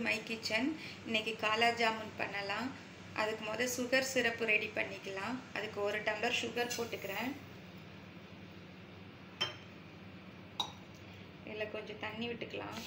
my kitchen இன்னைக்கு காலா ஜாமுன் பண்ணலாம் அதுக்கு முதல் சுகர் சிரப்பு ரெடி பண்ணிக்கலாம் அதுக்கு ஒரு டம்ளர் சுகர் போட்டுக்கிறேன் இதில் கொஞ்சம் தண்ணி விட்டுக்கலாம்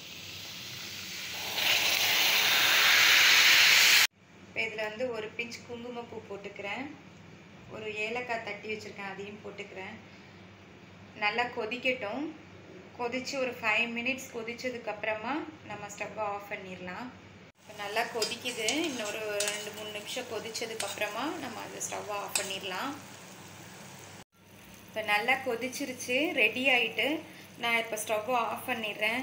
இப்போ இதில் வந்து ஒரு பிஞ்ச் குங்குமப்பூ போட்டுக்கிறேன் ஒரு ஏலக்காய் தட்டி வச்சுருக்கேன் அதையும் போட்டுக்கிறேன் நல்லா கொதிக்கட்டும் கொதித்து ஒரு ஃபைவ் மினிட்ஸ் கொதிச்சதுக்கப்புறமா நம்ம ஸ்டவ்வை ஆஃப் பண்ணிடலாம் இப்போ நல்லா கொதிக்குது இன்னொரு ரெண்டு மூணு நிமிஷம் கொதிச்சதுக்கப்புறமா நம்ம அந்த ஸ்டவ்வை ஆஃப் பண்ணிடலாம் இப்போ நல்லா கொதிச்சிருச்சு ரெடி ஆகிட்டு நான் இப்போ ஸ்டவ்வை ஆஃப் பண்ணிடுறேன்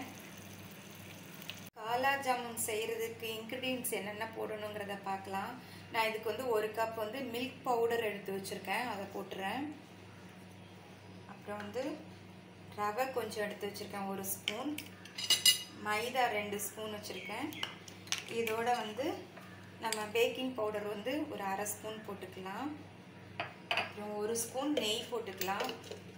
காலா ஜாமுன் செய்கிறதுக்கு இன்க்ரீடியன்ஸ் என்னென்ன போடணுங்கிறத பார்க்கலாம் நான் இதுக்கு வந்து ஒரு கப் வந்து மில்க் பவுடர் எடுத்து வச்சுருக்கேன் அதை போட்டுறேன் அப்புறம் வந்து ரவை கொஞ்சம் எடுத்து வச்சுருக்கேன் ஒரு ஸ்பூன் மைதா ரெண்டு ஸ்பூன் வச்சுருக்கேன் இதோட வந்து நம்ம பேக்கிங் பவுடர் வந்து ஒரு அரை ஸ்பூன் போட்டுக்கலாம் அப்புறம் ஒரு ஸ்பூன் நெய் போட்டுக்கலாம்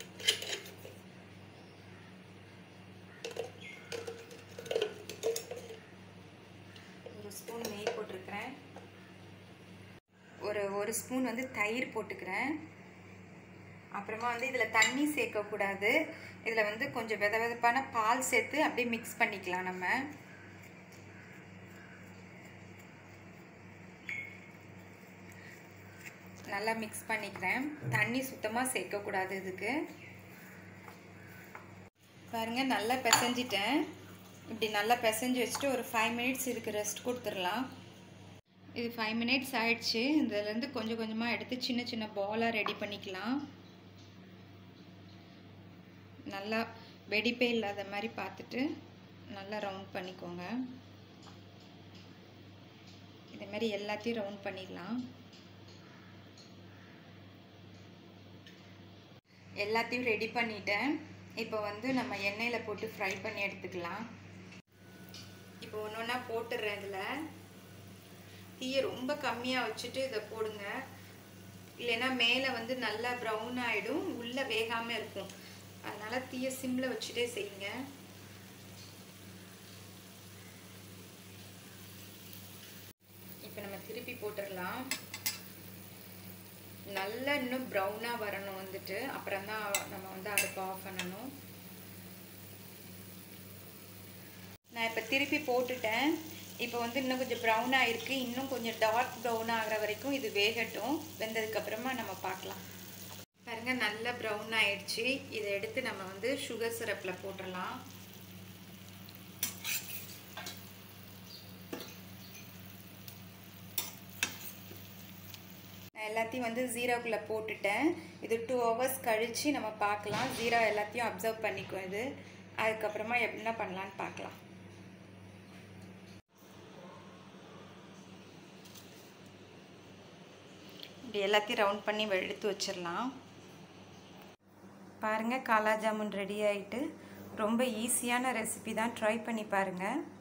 ஒரு ஸ்பூன் நெய் போட்டிருக்கிறேன் ஒரு ஒரு ஸ்பூன் வந்து தயிர் போட்டுக்கிறேன் அப்புறமா வந்து இதில் தண்ணி சேர்க்கக்கூடாது இதில் வந்து கொஞ்சம் வித விதப்பான பால் சேர்த்து அப்படியே மிக்ஸ் பண்ணிக்கலாம் நம்ம நல்லா மிக்ஸ் பண்ணிக்கிறேன் தண்ணி சுத்தமாக சேர்க்கக்கூடாது இதுக்கு பாருங்கள் நல்லா பிசைஞ்சிட்டேன் இப்படி நல்லா பிசைஞ்சு வச்சுட்டு ஒரு ஃபைவ் மினிட்ஸ் இதுக்கு ரெஸ்ட் கொடுத்துடலாம் இது ஃபைவ் மினிட்ஸ் ஆயிடுச்சு இதுலேருந்து கொஞ்சம் கொஞ்சமாக எடுத்து சின்ன சின்ன பாலாக ரெடி பண்ணிக்கலாம் நல்லா வெடிப்பே இல்லாத மாதிரி பார்த்துட்டு நல்லா ரவுண்ட் பண்ணிக்கோங்க இதே மாதிரி எல்லாத்தையும் ரவுண்ட் பண்ணிடலாம் எல்லாத்தையும் ரெடி பண்ணிட்டேன் இப்போ வந்து நம்ம எண்ணெயில் போட்டு ஃப்ரை பண்ணி எடுத்துக்கலாம் இப்போ ஒன்று ஒன்றா போட்டுடுறேன் இதில் தீயை ரொம்ப கம்மியாக வச்சுட்டு இதை போடுங்க இல்லைன்னா மேலே வந்து நல்லா ப்ரௌன் ஆகிடும் உள்ளே வேகாமல் இருக்கும் அதனால் தீயை சிம்மில் வச்சுட்டே செய்யுங்க இப்போ நம்ம திருப்பி போட்டுடலாம் நல்லா இன்னும் ப்ரௌனாக வரணும் வந்துட்டு அப்புறம் தான் நம்ம வந்து அடுப்பை ஆஃப் பண்ணணும் நான் இப்போ திருப்பி போட்டுட்டேன் இப்போ வந்து இன்னும் கொஞ்சம் ப்ரௌனாக இருக்குது இன்னும் கொஞ்சம் டார்க் ப்ரௌன் ஆகிற வரைக்கும் இது வேகட்டும் வெந்ததுக்கப்புறமா நம்ம பார்க்கலாம் பாருங்க நல்லா ப்ரௌன் ஆயிடுச்சு இதை எடுத்து நம்ம வந்து சுகர் சிரப்பில் போட்டுடலாம் நான் எல்லாத்தையும் வந்து ஜீரோக்குள்ளே போட்டுட்டேன் இது டூ ஹவர்ஸ் கழித்து நம்ம பார்க்கலாம் ஜீரோ எல்லாத்தையும் அப்சர்வ் பண்ணிக்கும் இது அதுக்கப்புறமா என்ன பண்ணலான்னு பார்க்கலாம் இப்படி எல்லாத்தையும் ரவுண்ட் பண்ணி எடுத்து வச்சிடலாம் பாருங்கள் காலா ஜாமுன் ரெடி ஆகிட்டு ரொம்ப ஈஸியான ரெசிபி தான் ட்ரை பண்ணி பாருங்கள்